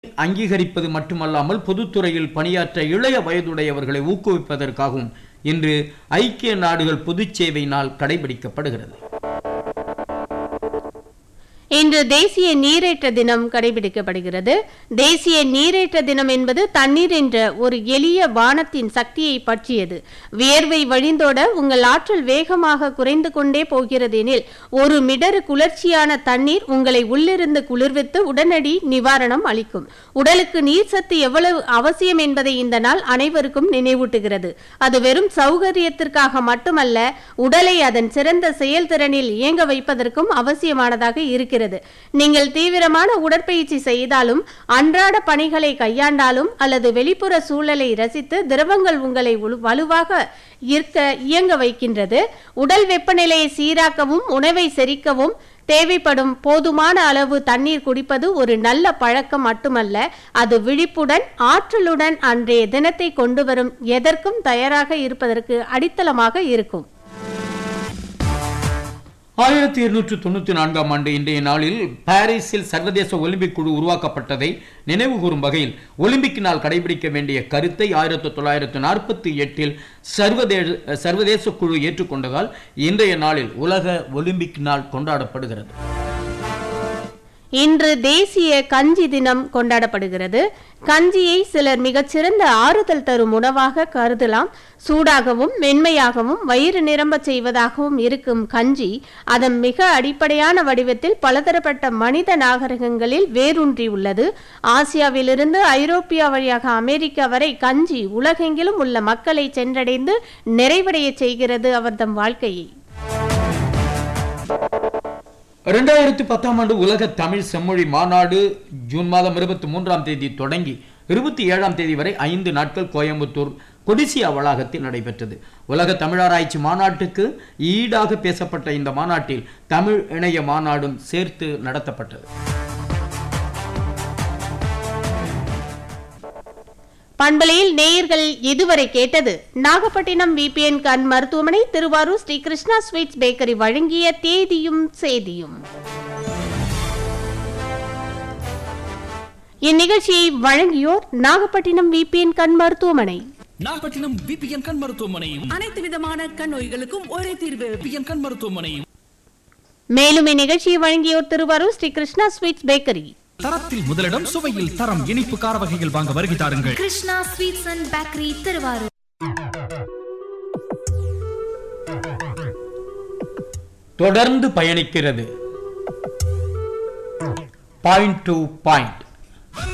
அங்கீகரிப்பது மட்டுமல்லாமல் பொதுத்துறையில் பணியாற்ற இளைய வயதுடையவர்களை ஊக்குவிப்பதற்காகவும் இன்று ஐக்கிய நாடுகள் பொதுச் சேவை நாள் கடைபிடிக்கப்படுகிறது இன்று தேசிய நீரேற்ற தினம் கடைபிடிக்கப்படுகிறது தேசிய நீரேற்ற தினம் என்பது தண்ணீர் என்ற ஒரு எளிய வானத்தின் சக்தியை பற்றியது வியர்வை வழிந்தோட உங்கள் ஆற்றல் வேகமாக குறைந்து கொண்டே போகிறது எனில் ஒரு மிடறு குளிர்ச்சியான தண்ணீர் உங்களை உள்ளிருந்து குளிர்வித்து உடனடி நிவாரணம் அளிக்கும் உடலுக்கு நீர் சத்து எவ்வளவு அவசியம் என்பதை இந்த நாள் அனைவருக்கும் நினைவூட்டுகிறது அது வெறும் சௌகரியத்திற்காக மட்டுமல்ல உடலை அதன் சிறந்த செயல்திறனில் இயங்க வைப்பதற்கும் அவசியமானதாக இருக்கிறது நீங்கள் தீவிரமான உடற்பயிற்சி செய்தாலும் அன்றாட பணிகளை கையாண்டாலும் அல்லது வெளிப்புற சூழலை ரசித்து திரவங்கள் உங்களை உளு- வலுவாக ஈர்க்க இயங்க வைக்கின்றது உடல் வெப்பநிலையை சீராக்கவும் உணவை செரிக்கவும் தேவைப்படும் போதுமான அளவு தண்ணீர் குடிப்பது ஒரு நல்ல பழக்கம் மட்டுமல்ல அது விழிப்புடன் ஆற்றலுடன் அன்றைய தினத்தை கொண்டு வரும் எதற்கும் தயாராக இருப்பதற்கு அடித்தளமாக இருக்கும் ஆயிரத்தி இருநூற்று தொண்ணூற்றி நான்காம் ஆண்டு இன்றைய நாளில் பாரிஸில் சர்வதேச ஒலிம்பிக் குழு உருவாக்கப்பட்டதை நினைவு கூறும் வகையில் ஒலிம்பிக் நாள் கடைபிடிக்க வேண்டிய கருத்தை ஆயிரத்தி தொள்ளாயிரத்து நாற்பத்தி எட்டில் சர்வதேச சர்வதேச குழு ஏற்றுக்கொண்டதால் இன்றைய நாளில் உலக ஒலிம்பிக் நாள் கொண்டாடப்படுகிறது இன்று தேசிய கஞ்சி தினம் கொண்டாடப்படுகிறது கஞ்சியை சிலர் மிகச்சிறந்த ஆறுதல் தரும் உணவாக கருதலாம் சூடாகவும் மென்மையாகவும் வயிறு நிரம்பச் செய்வதாகவும் இருக்கும் கஞ்சி அதன் மிக அடிப்படையான வடிவத்தில் பலதரப்பட்ட மனித நாகரிகங்களில் வேரூன்றி உள்ளது ஆசியாவிலிருந்து ஐரோப்பியா வழியாக அமெரிக்கா வரை கஞ்சி உலகெங்கிலும் உள்ள மக்களை சென்றடைந்து நிறைவடைய செய்கிறது அவர் தம் வாழ்க்கையை இரண்டாயிரத்தி பத்தாம் ஆண்டு உலக தமிழ் செம்மொழி மாநாடு ஜூன் மாதம் இருபத்தி மூன்றாம் தேதி தொடங்கி இருபத்தி ஏழாம் தேதி வரை ஐந்து நாட்கள் கோயம்புத்தூர் கொடிசியா வளாகத்தில் நடைபெற்றது உலக தமிழாராய்ச்சி மாநாட்டுக்கு ஈடாக பேசப்பட்ட இந்த மாநாட்டில் தமிழ் இணைய மாநாடும் சேர்த்து நடத்தப்பட்டது பண்பலையில் நேயர்கள் இதுவரை கேட்டது நாகப்பட்டினம் விபிஎன் கண் மருத்துவமனை திருவாரூர் ஸ்ரீ கிருஷ்ணா ஸ்வீட்ஸ் பேக்கரி வழங்கிய தேதியும் சேதியும் இந்நிகழ்ச்சியை வழங்கியோர் நாகப்பட்டினம் விபிஎன் கண் மருத்துவமனை நாகப்பட்டினம் பிபிஎன் கண் மருத்துவமனையும் அனைத்து விதமான கண் நோய்களுக்கும் ஒரே தீர்வு பிபிஎன் கண் மருத்துவமனையும் மேலும் இந்நிகழ்ச்சியை வழங்கியோர் திருவாரூர் ஸ்ரீ கிருஷ்ணா ஸ்வீட்ஸ் பேக்கரி தரத்தில் முதலிடம் சுவையில் தரம் இனிப்பு கார வகைகள் வாங்க வருகை தாருங்கள் Krishna sweets and bakery Thiruvarur தொடர்ந்து பயணிக்கிறது பாயிண்ட் டு பாயிண்ட்